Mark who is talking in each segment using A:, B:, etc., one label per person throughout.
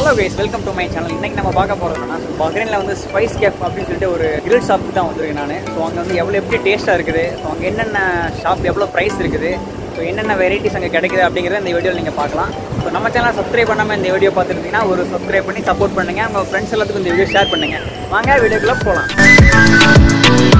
A: hello guys welcome to my channel இன்னைக்கு நம்ம பார்க்க போகிறோம்னா பஹ்ரைனில் வந்து ஸ்பைஸ் கேஃப் அப்படின்னு சொல்லிட்டு ஒரு கிரில் ஷாப்புக்கு தான் வந்திருக்கேன் நான் ஸோ அங்கே வந்து எவ்வளோ எப்படி டேஸ்ட்டாக இருக்குது ஸோ அங்கே என்னென்ன ஷாப் எவ்வளோ ப்ரைஸ் இருக்குது ஸோ என்னென்ன வெரைட்டிஸ் அங்கே கிடைக்குது அப்படிங்கிறத இந்த வீடியோவில் நீங்கள் பார்க்கலாம் ஸோ நம்ம சேனல் சப்ஸ்கிரைப் பண்ணாமல் இந்த வீடியோ பார்த்துருந்தீங்கன்னா ஒரு சப்ஸ்கிரைப் பண்ணி சப்போர்ட் பண்ணுங்கள் உங்கள் ஃப்ரெண்ட்ஸ் எல்லாத்துக்கும் இந்த வீடியோ ஷேர் பண்ணுங்கள் வாங்க வீடியோக்குள்ளே போகலாம்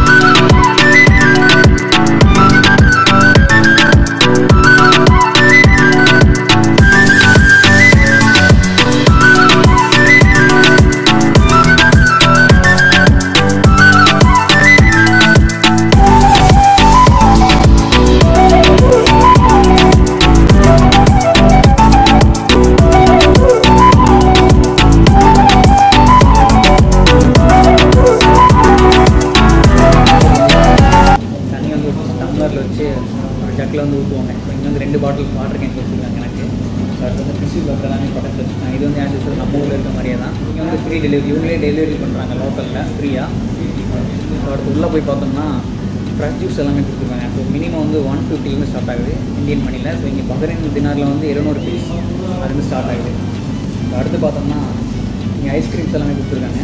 A: தண்ணி வந்து ஒரு டம்ளரில் வச்சு ஒரு ஜக்கில் வந்து ஊற்றுவாங்க ஸோ இங்கே வந்து ரெண்டு பாட்டில் வாட்டர் கேன் வச்சுருக்காங்க எனக்கு ஸோ அது வந்து டிஷ்யூ பேப்பர் எல்லாமே பக்கத்தில் வச்சுருக்காங்க இது வந்து ஆஸ் நம்ம ஊரில் இருக்க மாதிரியே தான் இங்கே வந்து ஃப்ரீ டெலிவரி இவங்களே டெலிவரி பண்ணுறாங்க லோக்கலில் ஃப்ரீயாக ஸோ அடுத்து உள்ளே போய் பார்த்தோம்னா ஃப்ரெஷ் ஜூஸ் எல்லாமே கொடுத்துருக்காங்க ஸோ மினிமம் வந்து ஒன் ஃபிஃப்டிலேருந்து ஸ்டார்ட் ஆகுது இந்தியன் மணியில் ஸோ இங்கே பஹ்ரைன் தினாரில் வந்து இருநூறு பீஸ் அதுலேருந்து ஸ்டார்ட் ஆகுது ஸோ அடுத்து பார்த்தோம்னா இங்கே ஐஸ்கிரீம்ஸ் எல்லாமே கொடுத்துருக்காங்க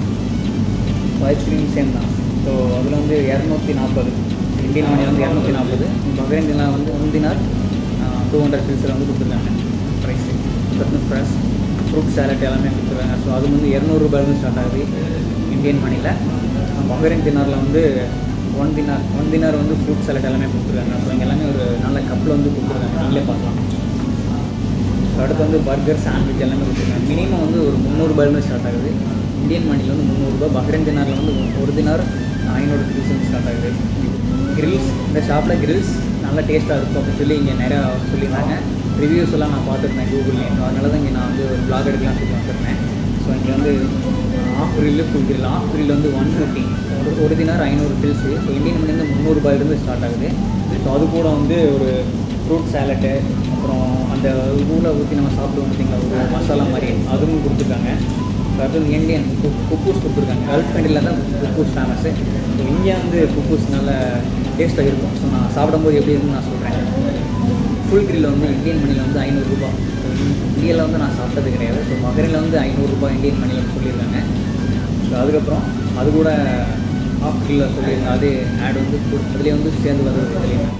A: ஸோ ஐஸ்கிரீம் சேம் தான் ஸோ அதில் வந்து இரநூத்தி நாற்பது இந்தியன் மணி வந்து இரநூத்தி நாற்பது பஹ்ரைன் தினா வந்து ஒன் தினார் டூ ஹண்ட்ரட் பீஸில் வந்து கொடுத்துருக்காங்க ப்ரைஸு பத்து ஃப்ரெஷ் ஃப்ரூட் சேலட் எல்லாமே கொடுத்துருக்காங்க ஸோ அது வந்து இரநூறுபாயிலேருந்து ஸ்டார்ட் ஆகுது இந்தியன் மணியில் பஹ்ரைன் தினாரில் வந்து ஒன் தினார் ஒன் தினார் வந்து ஃப்ரூட் சேலட் எல்லாமே கொடுத்துருக்காங்க ஸோ இங்கே எல்லாமே ஒரு நல்ல கப்பில் வந்து கொடுத்துருக்காங்க நீங்களே பார்க்கலாம் ஸோ அடுத்து வந்து பர்கர் சாண்ட்விச் எல்லாமே கொடுத்துருக்காங்க மினிமம் வந்து ஒரு முந்நூறுபாயிலேருந்து ஸ்டார்ட் ஆகுது இந்தியன் மணியில் வந்து முந்நூறுரூபா பஹ்ரைன் தினாரில் வந்து ஒரு தினார் ஐநூறு ருபீஸ் வந்து ஸ்டார்ட் ஆகுது கிரில்ஸ் இந்த ஷாப்பில் கிரில்ஸ் நல்லா டேஸ்ட்டாக இருக்கும் அப்படின்னு சொல்லி இங்கே நிறையா சொல்லியிருந்தாங்க ரிவ்யூஸ் எல்லாம் நான் பார்த்துருந்தேன் கூகுள்லேயும் அதனால தான் இங்கே நான் வந்து ஒரு பிளாக் எடுக்கலாம் சொல்லி வந்திருந்தேன் ஸோ இங்கே வந்து half grill full grill half grill வந்து ஒன் ஃபிஃப்டி ஒரு ஒரு தினார் ஐநூறு பில்ஸு ஸோ இந்தியன் மணிலேருந்து முந்நூறுபாயிலேருந்து ஸ்டார்ட் ஆகுது ஸோ அது கூட வந்து ஒரு ஃப்ரூட் சேலட்டு அப்புறம் அந்த ஊரில் ஊற்றி நம்ம சாப்பிடுவோம் பார்த்தீங்களா ஒரு மசாலா மாதிரி அதுவும் கொடுத்துருக்காங்க அடுத்து இந்தியன் குக் குக்கூஸ் கொடுத்துருக்காங்க கல்ஃப் கண்ட்ரியில் தான் குக்கூஸ் ஃபேமஸ்ஸு ஸோ இங்கே வந்து குக்கூஸ் நல்ல டேஸ்ட்டாக இருக்கும் ஸோ நான் சாப்பிடும்போது எப்படி இருக்குன்னு நான் சொல்கிறேன் ஃபுல் கிரில் வந்து இந்தியன் மணியில் வந்து ஐநூறுரூபா ஸோ இந்தியாவில் வந்து நான் சாப்பிட்டது கிடையாது ஸோ மதுரையில் வந்து ஐநூறுரூபா இந்தியன் மணியில் சொல்லியிருக்காங்க ஸோ அதுக்கப்புறம் அது கூட ஆஃப் கிரில்ல சொல்லியிருந்தாங்க அது ஆட் வந்து அதுலேயே வந்து சேர்ந்து வருது சொல்லியிருந்தேன்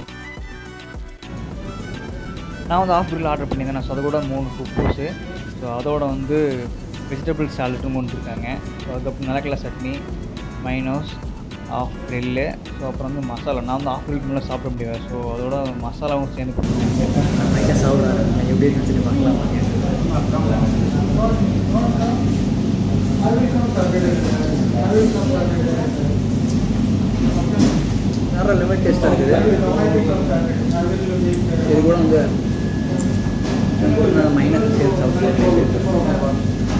A: நான் வந்து ஆஃப் கிரில் ஆர்டர் பண்ணியிருந்தேன் ஸோ அது கூட மூணு குக்கூஸு ஸோ அதோட வந்து வெஜிடபிள் சாலட்டும் கொண்டு இருக்காங்க ஸோ அதுக்கப்புறம் நிலக்கடலை chutney mayonnaise half grill so அப்புறம் வந்து மசாலா நான் வந்து ஆஃப் கிரில் மேலே சாப்பிட முடியாது ஸோ அதோட மசாலாவும் சேர்ந்து கொடுத்துருக்காங்க நைட்டாக சாப்பிட்றேன் எப்படி இருக்குன்னு சொல்லி பார்க்கலாம் வேறு லெவல் டேஸ்ட்டாக இருக்குது இது கூட வந்து மைனஸ் சேர்த்து சாப்பிட்டு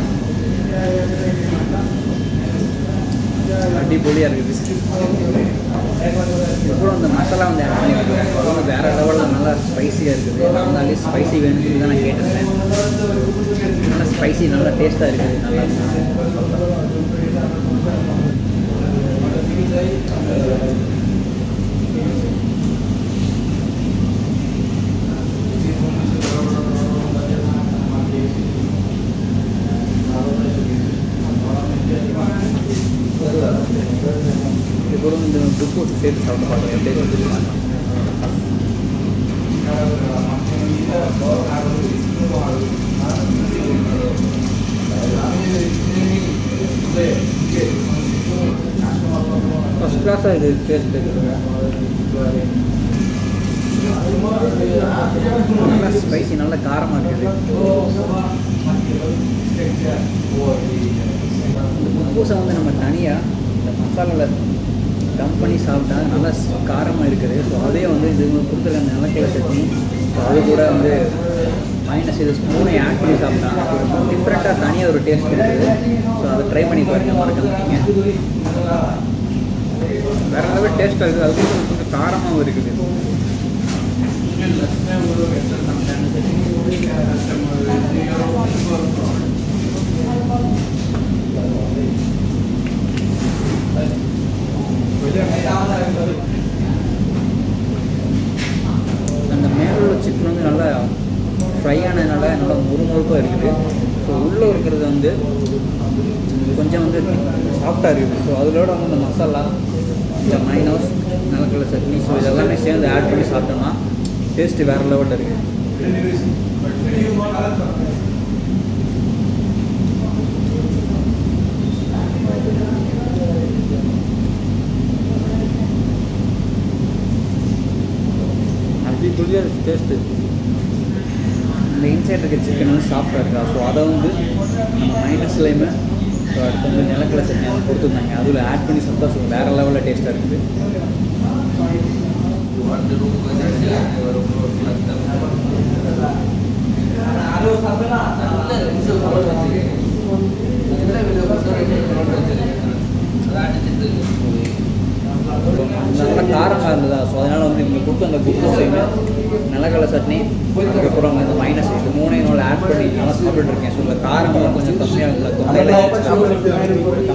A: அடிப்பொலியாக இருக்குது இது கூட அந்த மசாலா வந்து ஆட் பண்ணியிருக்காங்க அது வந்து வேறு லெவலில் நல்லா ஸ்பைசியாக இருக்குது நான் வந்து அட்லீஸ்ட் ஸ்பைசி வேணும்னு சொல்லி தான் நான் கேட்டிருந்தேன் நல்லா ஸ்பைசி நல்லா டேஸ்ட்டாக இருக்குது நல்லா இது கூட இந்த புக்கு சேர்த்து சாப்பிட்டு பார்க்கலாம் எப்படி இருக்குது ஃபஸ்ட் கிளாஸாக இது டேஸ்ட் நல்லா ஸ்பைசி நல்ல காரமாக இருக்குது இந்த குப்பூசை வந்து நம்ம தனியாக இந்த மசாலாவில் டம்ப் பண்ணி சாப்பிட்டா நல்லா காரமாக இருக்குது ஸோ அதே வந்து இது கொடுத்துருக்க அந்த நிலக்கடலை சட்னி ஸோ அது கூட வந்து மைனஸ் இது ஸ்பூனை ஆட் பண்ணி சாப்பிட்டா ஒரு டிஃப்ரெண்ட்டாக தனியாக ஒரு டேஸ்ட் இருக்குது ஸோ அதை ட்ரை பண்ணி பாருங்கள் மறக்காம நீங்கள் வேறு லெவல் டேஸ்ட்டாக இருக்குது அது கூட கொஞ்சம் காரமாகவும் இருக்குது அந்த மேலே உள்ள சிக்கன் வந்து நல்லா ஃப்ரை ஆனதுனால நல்லா முறுமுறுப்பாக இருக்குது ஸோ உள்ள இருக்கிறது வந்து கொஞ்சம் வந்து சாஃப்டாக இருக்குது ஸோ அதிலோட வந்து இந்த மசாலா இந்த மைனோஸ் நிலக்கடலை சட்னி ஸோ இதெல்லாமே சேர்ந்து ஆட் பண்ணி சாப்பிட்டோம்னா டேஸ்ட்டு வேறு லெவலில் இருக்குது அப்படி புரியாது டேஸ்ட்டு இந்த இன்சைட் இருக்க சிக்கன் வந்து சாஃப்டாக இருக்கா ஸோ அதை வந்து நம்ம மைனஸ்லேயுமே ஸோ அடுத்து வந்து நிலக்கடலை சட்னி வந்து கொடுத்துருந்தாங்க அதில் ஆட் பண்ணி சாப்பிட்டா ஸோ வேறு லெவலில் டேஸ்ட்டாக இருக்குது நல்லா காரமாக இருந்ததா ஸோ அதனால் வந்து இவங்க கொடுத்த அந்த குப்பையுமே நிலக்கடலை சட்னி அதுக்கப்புறம் இந்த மைனஸ் இது மூணையும் நல்லா ஆட் பண்ணி நல்லா சாப்பிட்டுட்டு இருக்கேன் ஸோ இந்த காரமெல்லாம் கொஞ்சம் கம்மியாக இல்லை தொண்டையில்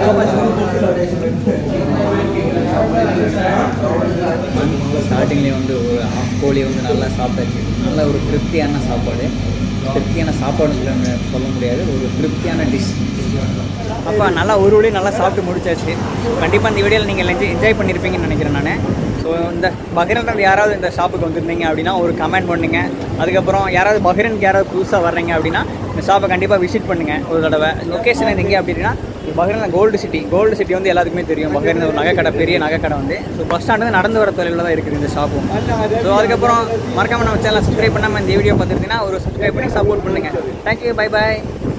A: கம்மியாக ஸ்டார்டிங்லேயே வந்து ஒரு ஆஃப் கோழி வந்து நல்லா சாப்பிட்டாச்சு நல்ல ஒரு திருப்தியான சாப்பாடு திருப்தியான சாப்பாடு சொல்ல சொல்ல முடியாது ஒரு திருப்தியான டிஷ் அப்போ நல்லா ஒரு வழி நல்லா சாப்பிட்டு முடிச்சாச்சு கண்டிப்பாக இந்த வீடியோவில் நீங்கள் என்ஜாய் என்ஜாய் பண்ணியிருப்பீங்கன்னு நினைக்கிறேன் நான் ஸோ இந்த பஹ்ரைனில் யாராவது இந்த ஷாப்புக்கு வந்திருந்தீங்க அப்படின்னா ஒரு கமெண்ட் பண்ணுங்க அதுக்கப்புறம் யாராவது பஹ்ரைனுக்கு யாராவது புதுசாக வர்றீங்க அப்படின்னா இந்த ஷாப்பை கண்டிப்பாக விசிட் பண்ணுங்கள் ஒரு தடவை லொக்கேஷன் இது எங்கே அப்படின்னா பஹ்ரைனில் கோல்டு சிட்டி கோல்டு சிட்டி வந்து எல்லாத்துக்குமே தெரியும் பஹ்ரைனில் ஒரு நகைக்கடை பெரிய நகைக்கடை வந்து ஸோ பஸ் ஸ்டாண்டு வந்து நடந்து வர தொலைவில் தான் இருக்குது இந்த ஷாப்பும் ஸோ அதுக்கப்புறம் மறக்காமல் நம்ம சேனலை சப்ஸ்கிரைப் பண்ணாமல் இந்த வீடியோ பார்த்துருந்தீங்கன்னா ஒரு சப்ஸ்கிரைப் பண்ணி சப்போர்ட் பண்ணுங்கள் தேங்க்யூ பை பாய்